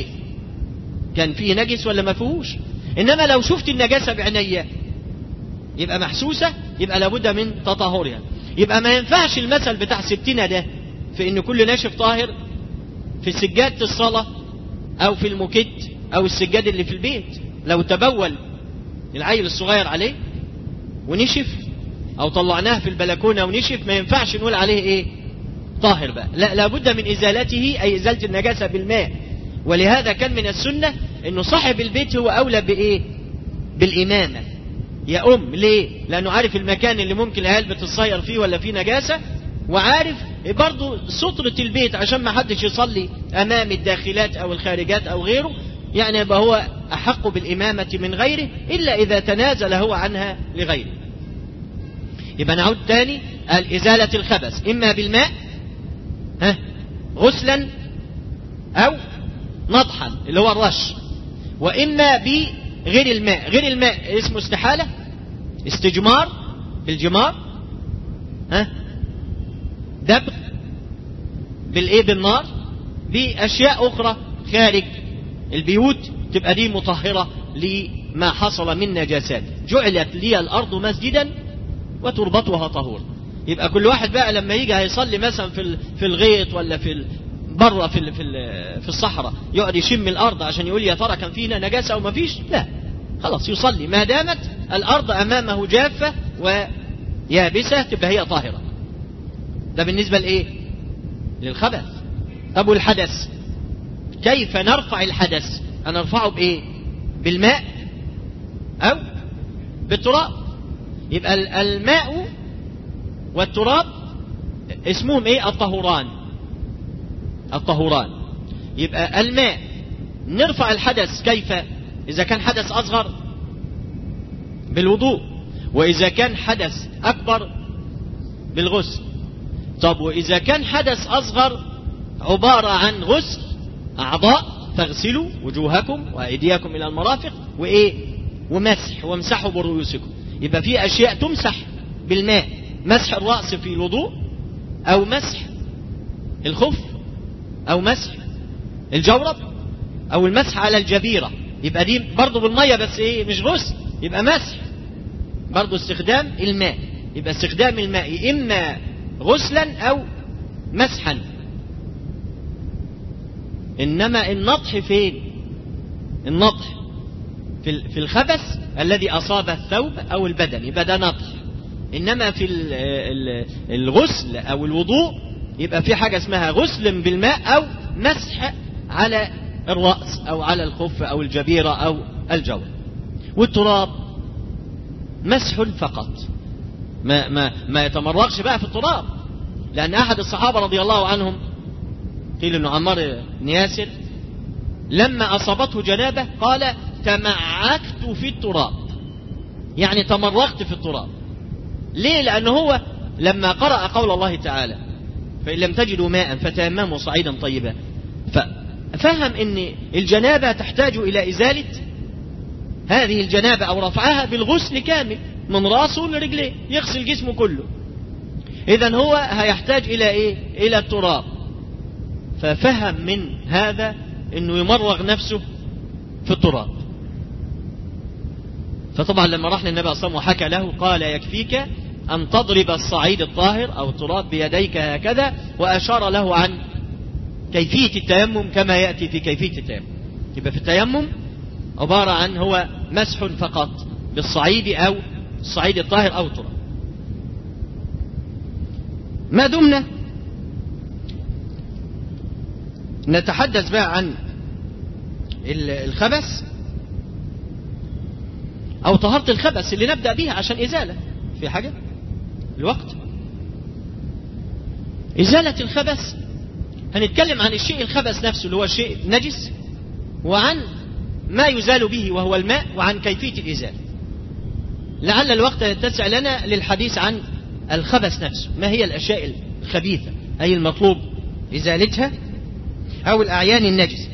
كان فيه نجس ولا ما فيهوش انما لو شفت النجاسة بعينيا يبقى محسوسة يبقى لابد من تطهرها يبقى ما ينفعش المثل بتاع ستنا ده في ان كل ناشف طاهر في سجادة الصلاة او في المكت او السجاد اللي في البيت لو تبول العيل الصغير عليه ونشف او طلعناه في البلكونة ونشف ما ينفعش نقول عليه ايه طاهر بقى لا لابد من ازالته اي ازالة النجاسة بالماء ولهذا كان من السنة انه صاحب البيت هو اولى بايه بالامامة يا ام ليه لانه عارف المكان اللي ممكن العيال بتتصير فيه ولا فيه نجاسة وعارف برضه سترة البيت عشان ما حدش يصلي امام الداخلات او الخارجات او غيره يعني يبقى هو احق بالامامة من غيره الا اذا تنازل هو عنها لغيره يبقى نعود تاني الازالة الخبث اما بالماء ها غسلا او نضحا اللي هو الرش واما بغير الماء غير الماء اسمه استحالة استجمار بالجمار ها دبغ بالايه بالنار باشياء اخرى خارج البيوت تبقى دي مطهرة لما حصل من نجاسات جعلت لي الارض مسجدا وتربطها طهور يبقى كل واحد بقى لما يجي هيصلي مثلا في في الغيط ولا في بره في في في الصحراء يقعد يشم الارض عشان يقول يا ترى كان فينا نجاسه او ما فيش لا خلاص يصلي ما دامت الارض امامه جافه ويابسه تبقى هي طاهره ده بالنسبه لايه للخبث طب والحدث كيف نرفع الحدث هنرفعه بايه بالماء او بالتراب يبقى الماء والتراب اسمهم ايه الطهوران الطهوران يبقى الماء نرفع الحدث كيف اذا كان حدث اصغر بالوضوء واذا كان حدث اكبر بالغسل طب واذا كان حدث اصغر عبارة عن غسل اعضاء فاغسلوا وجوهكم وايديكم الى المرافق وايه ومسح وامسحوا برؤوسكم يبقى في اشياء تمسح بالماء مسح الرأس في الوضوء او مسح الخف او مسح الجورب او المسح على الجبيرة يبقى دي برضو بالمية بس ايه مش غسل يبقى مسح برضو استخدام الماء يبقى استخدام الماء اما غسلا او مسحا انما النطح فين النطح في في الخبث الذي اصاب الثوب او البدن يبقى ده نطح انما في الغسل او الوضوء يبقى في حاجة اسمها غسل بالماء او مسح على الرأس او على الخف او الجبيرة او الجو والتراب مسح فقط ما, ما, ما يتمرغش بقى في التراب لان احد الصحابة رضي الله عنهم قيل أنه عمار بن ياسر لما أصابته جنابة قال تمعكت في التراب يعني تمرغت في التراب ليه لأنه هو لما قرأ قول الله تعالى فإن لم تجدوا ماء فتيمموا صعيدا طيبا ففهم أن الجنابة تحتاج إلى إزالة هذه الجنابة أو رفعها بالغسل كامل من راسه لرجليه يغسل جسمه كله إذا هو هيحتاج إلى إيه؟ إلى التراب ففهم من هذا أنه يمرغ نفسه في التراب فطبعا لما راح للنبي صلى الله عليه وسلم وحكى له قال يكفيك أن تضرب الصعيد الطاهر أو التراب بيديك هكذا وأشار له عن كيفية التيمم كما يأتي في كيفية التيمم يبقى في التيمم عبارة عن هو مسح فقط بالصعيد أو الصعيد الطاهر أو التراب ما دمنا نتحدث بقى عن الخبث أو طهارة الخبث اللي نبدأ بيها عشان إزالة في حاجة الوقت إزالة الخبث هنتكلم عن الشيء الخبث نفسه اللي هو شيء نجس وعن ما يزال به وهو الماء وعن كيفية الإزالة لعل الوقت يتسع لنا للحديث عن الخبث نفسه ما هي الأشياء الخبيثة أي المطلوب إزالتها أو الأعيان النجسة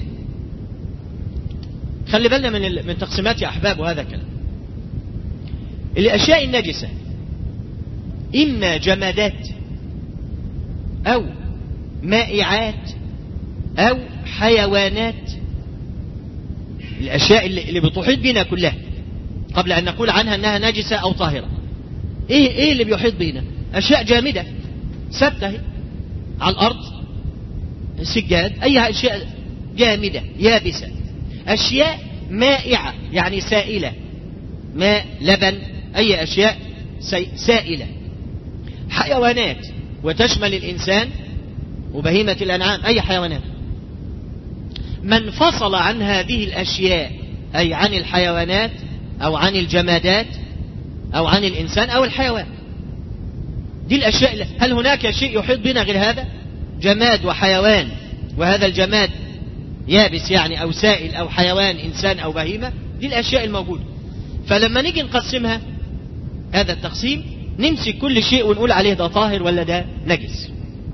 خلي بالنا من من تقسيمات يا أحباب وهذا الكلام الأشياء النجسة إما جمادات أو مائعات أو حيوانات الأشياء اللي, اللي بتحيط بنا كلها قبل أن نقول عنها أنها نجسة أو طاهرة إيه, إيه اللي بيحيط بنا أشياء جامدة ثابتة على الأرض سجاد أي أشياء جامدة يابسة أشياء مائعة يعني سائلة ماء لبن أي أشياء سائلة حيوانات وتشمل الإنسان وبهيمة الأنعام أي حيوانات من فصل عن هذه الأشياء أي عن الحيوانات أو عن الجمادات أو عن الإنسان أو الحيوان دي الأشياء هل هناك شيء يحيط بنا غير هذا جماد وحيوان وهذا الجماد يابس يعني أو سائل أو حيوان إنسان أو بهيمة دي الأشياء الموجودة فلما نيجي نقسمها هذا التقسيم نمسك كل شيء ونقول عليه ده طاهر ولا ده نجس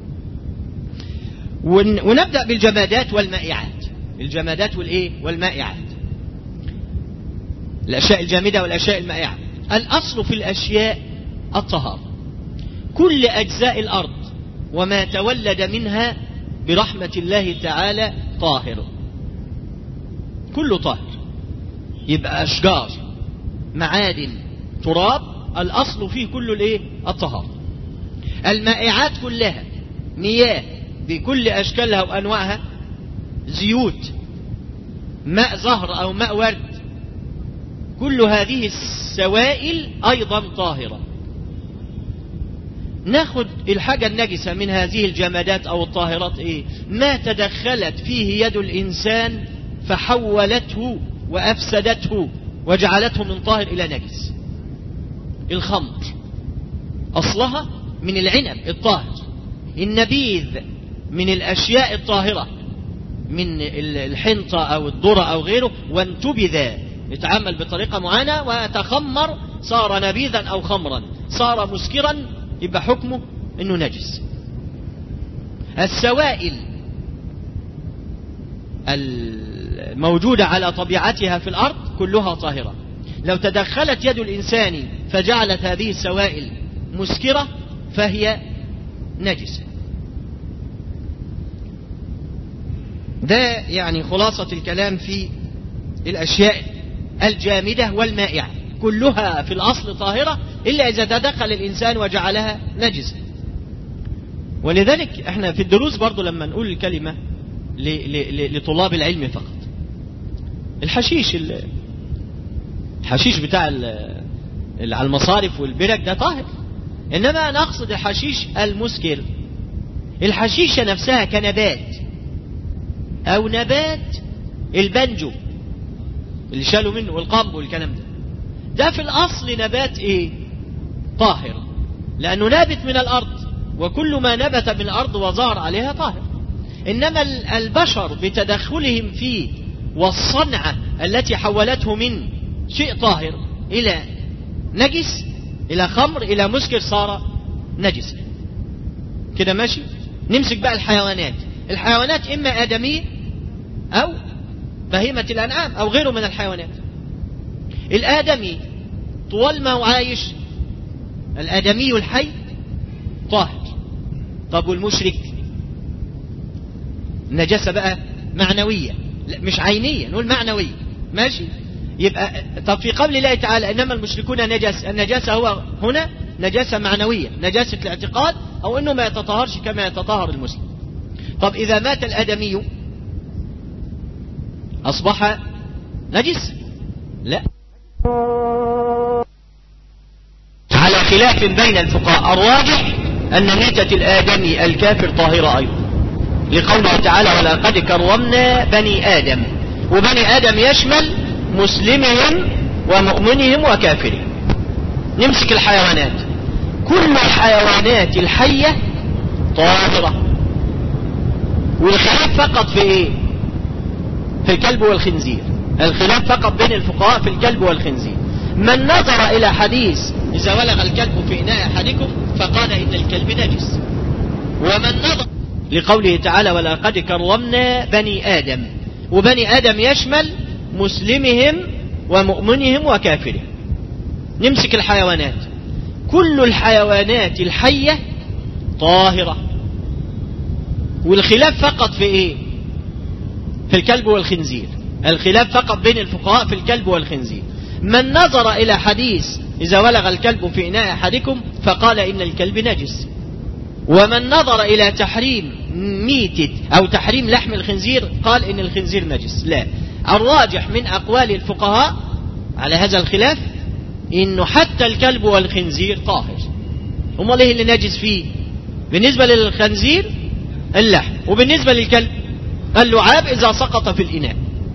ونبدأ بالجمادات والمائعات الجمادات والإيه والمائعات الأشياء الجامدة والأشياء المائعة الأصل في الأشياء الطهارة كل أجزاء الأرض وما تولد منها برحمة الله تعالى طاهر كله طاهر يبقى أشجار معادن تراب الأصل فيه كله الإيه الطهارة المائعات كلها مياه بكل أشكالها وأنواعها زيوت ماء زهر أو ماء ورد كل هذه السوائل أيضا طاهرة ناخد الحاجة النجسة من هذه الجمادات أو الطاهرات إيه؟ ما تدخلت فيه يد الإنسان فحولته وأفسدته وجعلته من طاهر إلى نجس الخمر أصلها من العنب الطاهر النبيذ من الأشياء الطاهرة من الحنطة أو الذرة أو غيره وانتبذ يتعامل بطريقة معينة وتخمر صار نبيذا أو خمرا صار مسكرا يبقى حكمه انه نجس السوائل الموجودة على طبيعتها في الأرض كلها طاهرة لو تدخلت يد الإنسان فجعلت هذه السوائل مسكرة فهي نجسة ده يعني خلاصة الكلام في الأشياء الجامدة والمائعة كلها في الأصل طاهرة إلا إذا تدخل الإنسان وجعلها نجسة ولذلك احنا في الدروس برضو لما نقول الكلمة لطلاب العلم فقط الحشيش الحشيش بتاع على المصارف والبرك ده طاهر إنما نقصد الحشيش المسكر الحشيشة نفسها كنبات أو نبات البنجو اللي شالوا منه والقنب والكلام ده ده في الأصل نبات إيه طاهر لأنه نابت من الأرض وكل ما نبت من الأرض وظهر عليها طاهر إنما البشر بتدخلهم فيه والصنعة التي حولته من شيء طاهر إلى نجس إلى خمر إلى مسكر صار نجسا كده ماشي نمسك بقى الحيوانات الحيوانات إما آدمية أو بهيمة الأنعام أو غيره من الحيوانات الآدمي طوال ما هو عايش الآدمي الحي طاهر طب والمشرك نجاسة بقى معنوية لا مش عينية نقول معنوية ماشي يبقى طب في قول الله تعالى إنما المشركون نجس النجاسة هو هنا نجاسة معنوية نجاسة الاعتقاد أو أنه ما يتطهرش كما يتطهر المسلم طب إذا مات الآدمي أصبح نجس لا على خلاف بين الفقهاء الراجح أن ميتة الآدمي الكافر طاهرة أيضا لقوله تعالى ولقد كرمنا بني آدم وبني آدم يشمل مسلمهم ومؤمنهم وكافرهم نمسك الحيوانات كل الحيوانات الحية طاهرة والخلاف فقط في ايه في الكلب والخنزير الخلاف فقط بين الفقهاء في الكلب والخنزير من نظر الى حديث اذا ولغ الكلب في اناء احدكم فقال ان الكلب نجس ومن نظر لقوله تعالى ولقد كرمنا بني ادم وبني ادم يشمل مسلمهم ومؤمنهم وكافرهم نمسك الحيوانات كل الحيوانات الحية طاهرة والخلاف فقط في ايه في الكلب والخنزير الخلاف فقط بين الفقهاء في الكلب والخنزير من نظر إلى حديث إذا ولغ الكلب في إناء أحدكم فقال إن الكلب نجس ومن نظر إلى تحريم ميتة أو تحريم لحم الخنزير قال إن الخنزير نجس لا الراجح من أقوال الفقهاء على هذا الخلاف إنه حتى الكلب والخنزير طاهر امال ايه اللي نجس فيه بالنسبة للخنزير اللحم وبالنسبة للكلب اللعاب إذا سقط في الإناء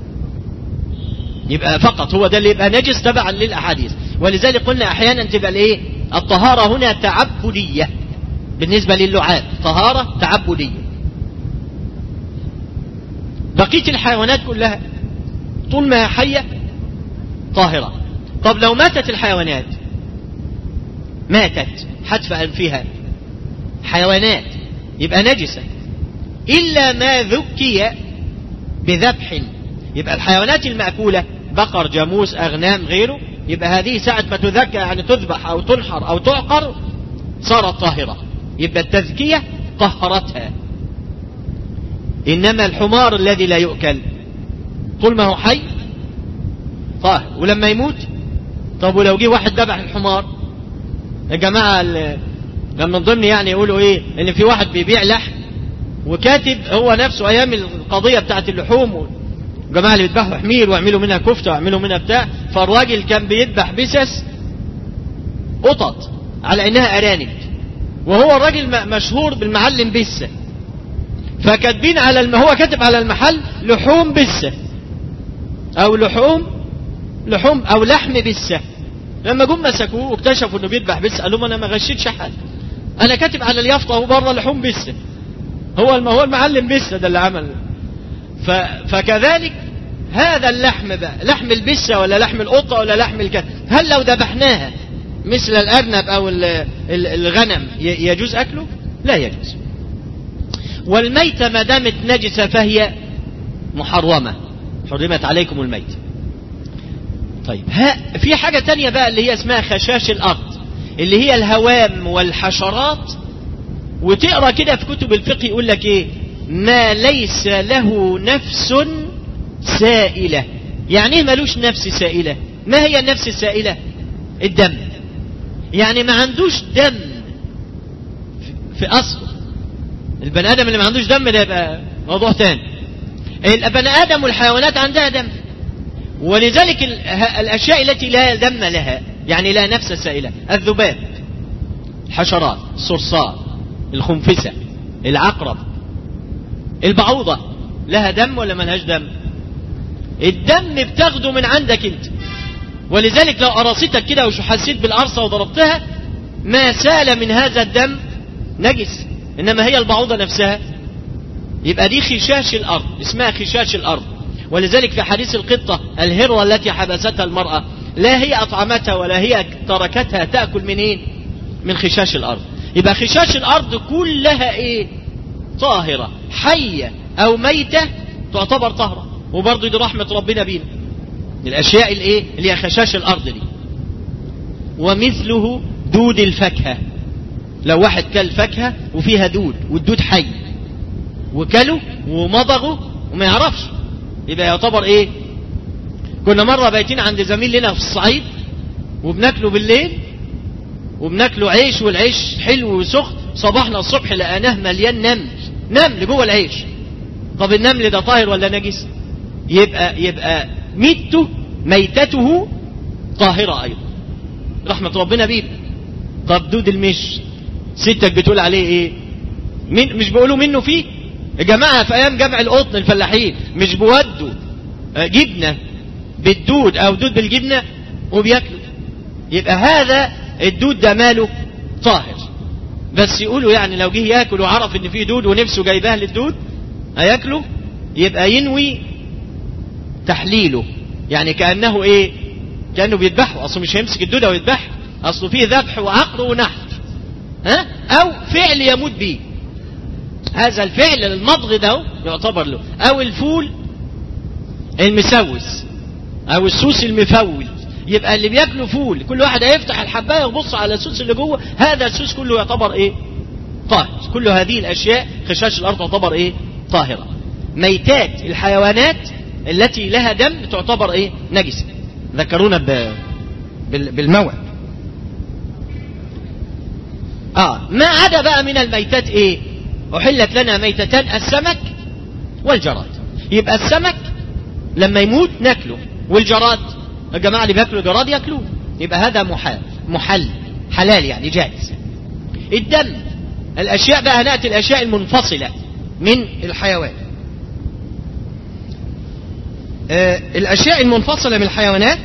يبقى فقط هو ده اللي يبقى نجس تبعا للأحاديث ولذلك قلنا أحيانا تبقى الايه الطهارة هنا تعبدية بالنسبة للعاب طهارة تعبدية بقية الحيوانات كلها طول ما هي حية طاهرة طب لو ماتت الحيوانات ماتت حتف أنفها حيوانات يبقى نجسة إلا ما ذكي بذبح يبقى الحيوانات المأكولة بقر جاموس أغنام غيره يبقى هذه ساعة ما تذكى يعني تذبح أو تنحر أو تعقر صارت طاهرة يبقى التذكية طهرتها إنما الحمار الذي لا يؤكل طول ما هو حي طاهر ولما يموت طب ولو جه واحد ذبح الحمار يا جماعة لما من ضمن يعني يقولوا ايه ان في واحد بيبيع لحم وكاتب هو نفسه ايام القضية بتاعت اللحوم الجماعة اللي بيذبحوا حمير ويعملوا منها كفتة ويعملوا منها بتاع فالراجل كان بيذبح بسس قطط على انها ارانب وهو الراجل مشهور بالمعلم بسة فكاتبين على الم... هو كاتب على المحل لحوم بسة او لحوم لحوم او لحم بسة لما جم مسكوه واكتشفوا انه بيذبح بسة قال لهم انا ما غشيتش حد انا كاتب على اليافطة اهو بره لحوم بسة هو الم... هو المعلم بسة ده اللي عمل ف... فكذلك هذا اللحم بقى لحم البسة ولا لحم القطة ولا لحم الكلب هل لو ذبحناها مثل الأرنب أو الغنم يجوز أكله لا يجوز والميتة ما دامت نجسة فهي محرمة حرمت عليكم الميت طيب ها في حاجة تانية بقى اللي هي اسمها خشاش الأرض اللي هي الهوام والحشرات وتقرأ كده في كتب الفقه يقول لك ايه ما ليس له نفس سائلة يعني ايه ملوش نفس سائلة ما هي النفس السائلة الدم يعني ما عندوش دم في أصله البني آدم اللي ما عندوش دم ده يبقى موضوع تاني البني آدم والحيوانات عندها دم ولذلك الأشياء التي لا دم لها يعني لا نفس سائلة الذباب الحشرات الصرصار الخنفسة العقرب البعوضة لها دم ولا ملهاش دم الدم بتاخده من عندك انت ولذلك لو قرصتك كده وحسيت بالقرصة وضربتها ما سال من هذا الدم نجس إنما هي البعوضة نفسها يبقى دي خشاش الأرض اسمها خشاش الأرض ولذلك في حديث القطة الهرة التي حبستها المرأة لا هي أطعمتها ولا هي تركتها تأكل من إيه من خشاش الأرض يبقى خشاش الأرض كلها إيه طاهرة حية أو ميتة تعتبر طهرة وبرضه دي رحمة ربنا بينا الأشياء الإيه اللي هي خشاش الأرض دي ومثله دود الفاكهة لو واحد كل فاكهة وفيها دود والدود حي وكله ومضغه وما يعرفش يبقى يعتبر ايه كنا مرة بايتين عند زميل لنا في الصعيد وبناكله بالليل وبناكله عيش والعيش حلو وسخن صباحنا الصبح لقيناه مليان نمل نمل جوه العيش طب النمل ده طاهر ولا نجس يبقى يبقى ميته ميتته طاهرة ايضا رحمة ربنا بيه طب دود المش ستك بتقول عليه ايه مين مش بيقولوا منه فيه يا جماعة في ايام جمع القطن الفلاحين مش بيودوا جبنة بالدود او دود بالجبنة وبياكلوا يبقى هذا الدود ده ماله طاهر بس يقولوا يعني لو جه ياكل وعرف ان فيه دود ونفسه جايباه للدود هياكله يبقى ينوي تحليله يعني كأنه ايه كأنه بيذبحه اصله مش هيمسك الدودة ويذبحه اصله فيه ذبح وعقر ونحت ها او فعل يموت به هذا الفعل المضغ ده يعتبر له او الفول المسوس او السوس المفول يبقى اللي بياكلوا فول كل واحد هيفتح الحبايه ويبص على السوس اللي جوه هذا السوس كله يعتبر ايه طاهر كل هذه الاشياء خشاش الارض تعتبر ايه طاهره ميتات الحيوانات التي لها دم تعتبر ايه نجسه ذكرونا ب... بالموعد اه ما عدا بقى من الميتات ايه احلت لنا ميتتان السمك والجراد يبقى السمك لما يموت ناكله والجراد الجماعة اللي بياكلوا جراد ياكلوه يبقى هذا محال محل حلال يعني جائز الدم الاشياء بقى ناتي الاشياء المنفصلة من الحيوان آه الاشياء المنفصلة من الحيوانات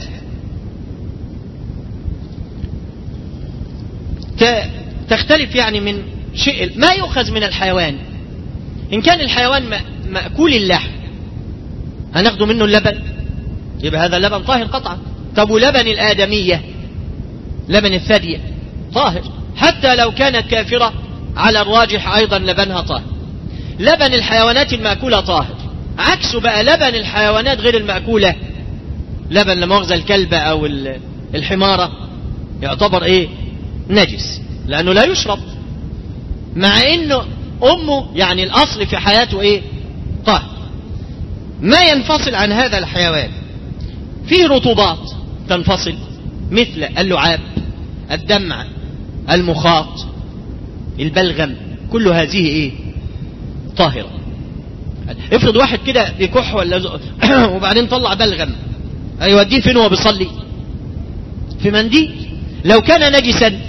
تختلف يعني من شيء ما يؤخذ من الحيوان إن كان الحيوان مأكول اللحم هناخده منه اللبن يبقى هذا اللبن طاهر قطعا طب ولبن الآدمية لبن الثدي طاهر حتى لو كانت كافرة على الراجح أيضا لبنها طاهر لبن الحيوانات المأكولة طاهر عكسه بقى لبن الحيوانات غير المأكولة لبن لمؤاخذة الكلبة أو الحمارة يعتبر إيه نجس لأنه لا يشرب مع انه امه يعني الاصل في حياته ايه طاهر ما ينفصل عن هذا الحيوان فيه رطوبات تنفصل مثل اللعاب الدمع المخاط البلغم كل هذه ايه طاهرة افرض واحد كده بيكح ولا وبعدين طلع بلغم هيوديه فين وهو بيصلي في منديل لو كان نجسا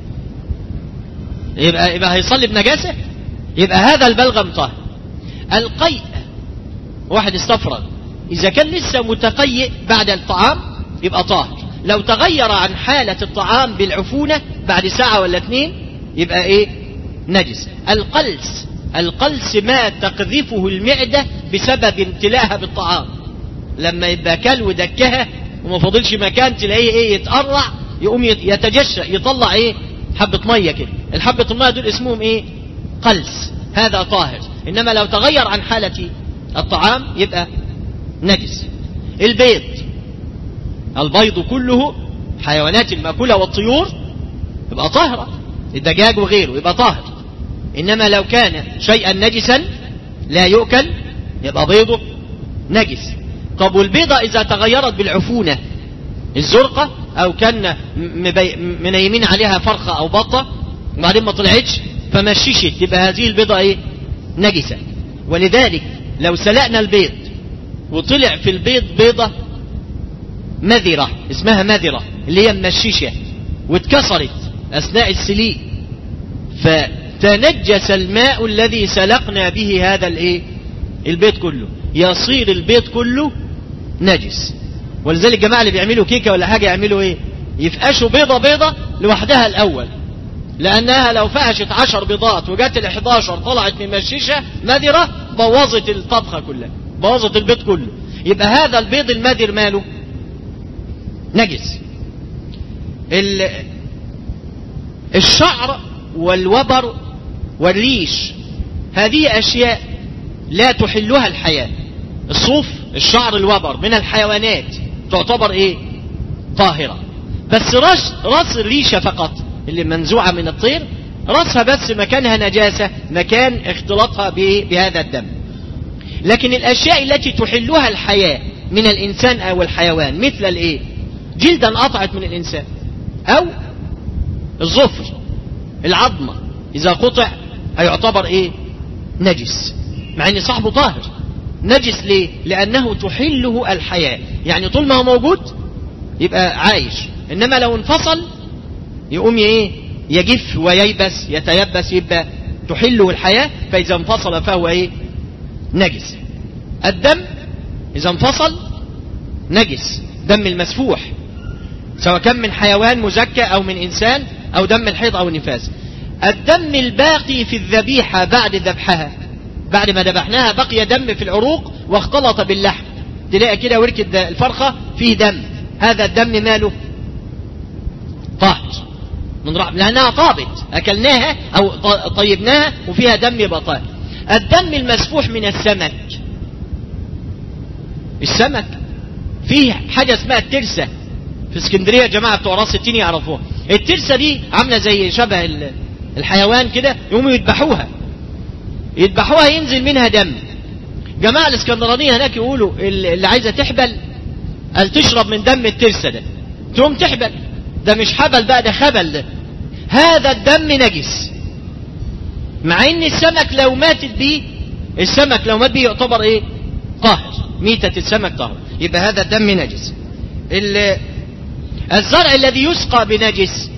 يبقى يبقى هيصلي بنجاسة يبقى هذا البلغم طاهر القيء واحد استفرغ إذا كان لسه متقيئ بعد الطعام يبقى طاهر لو تغير عن حالة الطعام بالعفونة بعد ساعة ولا اثنين يبقى ايه نجس القلس القلس ما تقذفه المعدة بسبب امتلاءها بالطعام لما يبقى كل ودكها وما فاضلش مكان تلاقيه ايه يتقرع يقوم يتجشى يطلع ايه حبة مية كده الحبة المية دول اسمهم ايه قلس هذا طاهر انما لو تغير عن حالة الطعام يبقى نجس البيض البيض كله حيوانات المأكولة والطيور يبقى طاهرة الدجاج وغيره يبقى طاهر إنما لو كان شيئا نجسا لا يؤكل يبقى بيضه نجس طب والبيضة إذا تغيرت بالعفونة الزرقة أو كان منيمين عليها فرخة أو بطة وبعدين ما طلعتش فمششت يبقى هذه البيضة إيه نجسة ولذلك لو سلقنا البيض وطلع في البيض بيضة مذرة اسمها مذرة اللي هي ممششة واتكسرت أثناء السليق فتنجس الماء الذي سلقنا به هذا الايه البيض كله يصير البيض كله نجس ولذلك الجماعة اللي بيعملوا كيكة ولا حاجة يعملوا ايه يفقشوا بيضة بيضة لوحدها الأول لأنها لو فقشت عشر بيضات وجات ال 11 طلعت ممششة مذرة بوظت الطبخة كلها بوظت البيض كله يبقى هذا البيض المدر ماله نجس الشعر والوبر والريش هذه أشياء لا تحلها الحياة الصوف الشعر الوبر من الحيوانات تعتبر ايه طاهرة بس راس راس الريشة فقط اللي منزوعة من الطير راسها بس مكانها نجاسة مكان اختلاطها بهذا الدم لكن الأشياء التي تحلها الحياة من الإنسان أو الحيوان مثل الإيه جلدا قطعت من الإنسان أو الظفر العظمة إذا قطع هيعتبر إيه نجس مع أن صاحبه طاهر نجس ليه لأنه تحله الحياة يعني طول ما هو موجود يبقى عايش إنما لو انفصل يقوم إيه يجف وييبس يتيبس يبقى تحله الحياة فإذا انفصل فهو إيه نجس الدم إذا انفصل نجس دم المسفوح سواء كان من حيوان مزكى أو من إنسان أو دم الحيض أو النفاس الدم الباقي في الذبيحة بعد ذبحها بعد ما ذبحناها بقي دم في العروق واختلط باللحم تلاقي كده وركة الفرخة فيه دم هذا الدم ماله طاهر من رحم لأنها طابت أكلناها أو طيبناها وفيها دم يبقى طاهر الدم المسفوح من السمك السمك فيه حاجة اسمها الترسة في اسكندرية جماعة بتوع راس التين يعرفوها الترسة دي عاملة زي شبه الحيوان كده يقوموا يذبحوها يذبحوها ينزل منها دم جماعة الاسكندرانية هناك يقولوا اللي عايزة تحبل قال تشرب من دم الترسة ده تقوم تحبل ده مش حبل بقى ده خبل ده هذا الدم نجس مع ان السمك لو ماتت بيه السمك لو مات بيه يعتبر ايه طاهر ميتة السمك طاهر يبقى هذا الدم نجس الزرع الذي يسقى بنجس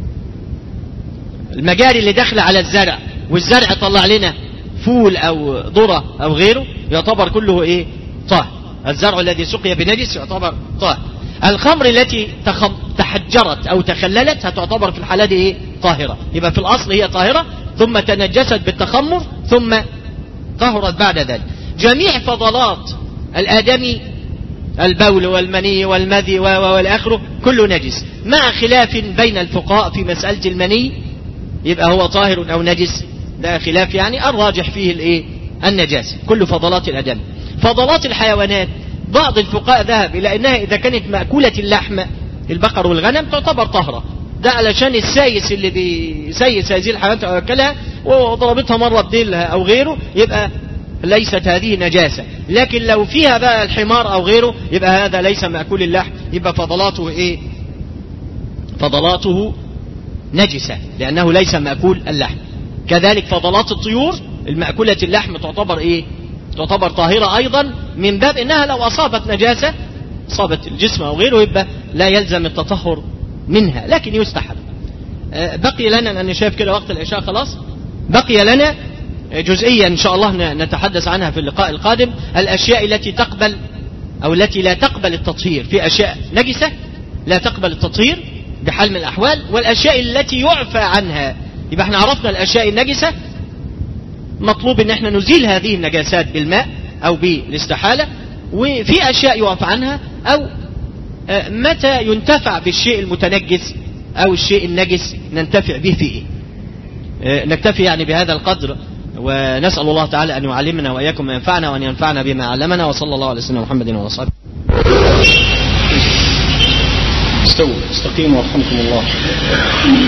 المجاري اللي داخله على الزرع والزرع طلع لنا فول او ذره او غيره يعتبر كله ايه طاهر الزرع الذي سقي بنجس يعتبر طاهر الخمر التي تخم تحجرت او تخللت هتعتبر في الحالة دي ايه طاهرة يبقى في الاصل هي طاهرة ثم تنجست بالتخمر ثم طهرت بعد ذلك جميع فضلات الادمي البول والمني والمذي والآخره كله نجس مع خلاف بين الفقهاء في مسألة المني يبقى هو طاهر أو نجس ده خلاف يعني الراجح فيه الايه النجاسة كل فضلات الأدم فضلات الحيوانات بعض الفقهاء ذهب إلى أنها إذا كانت مأكولة اللحم البقر والغنم تعتبر طهرة ده علشان السايس اللي بيسيس هذه الحيوانات أو أكلها وضربتها مرة بديلها أو غيره يبقى ليست هذه نجاسة لكن لو فيها بقى الحمار أو غيره يبقى هذا ليس مأكول اللحم يبقى فضلاته إيه فضلاته نجسة لأنه ليس مأكول اللحم كذلك فضلات الطيور المأكولة اللحم تعتبر إيه تعتبر طاهرة أيضا من باب إنها لو أصابت نجاسة أصابت الجسم أو غيره يبقى لا يلزم التطهر منها لكن يستحب بقي لنا أن شايف كده وقت العشاء خلاص بقي لنا جزئية إن شاء الله نتحدث عنها في اللقاء القادم الأشياء التي تقبل أو التي لا تقبل التطهير في أشياء نجسة لا تقبل التطهير بحال من الأحوال والأشياء التي يعفى عنها يبقى احنا عرفنا الأشياء النجسة مطلوب ان احنا نزيل هذه النجاسات بالماء او بالاستحالة وفي اشياء يعفى عنها او متى ينتفع بالشيء المتنجس او الشيء النجس ننتفع به في ايه نكتفي يعني بهذا القدر ونسأل الله تعالى أن يعلمنا وإياكم ما ينفعنا وأن ينفعنا بما علمنا وصلى الله على سيدنا محمد وعلى صحبه استووا استقيموا ورحمكم الله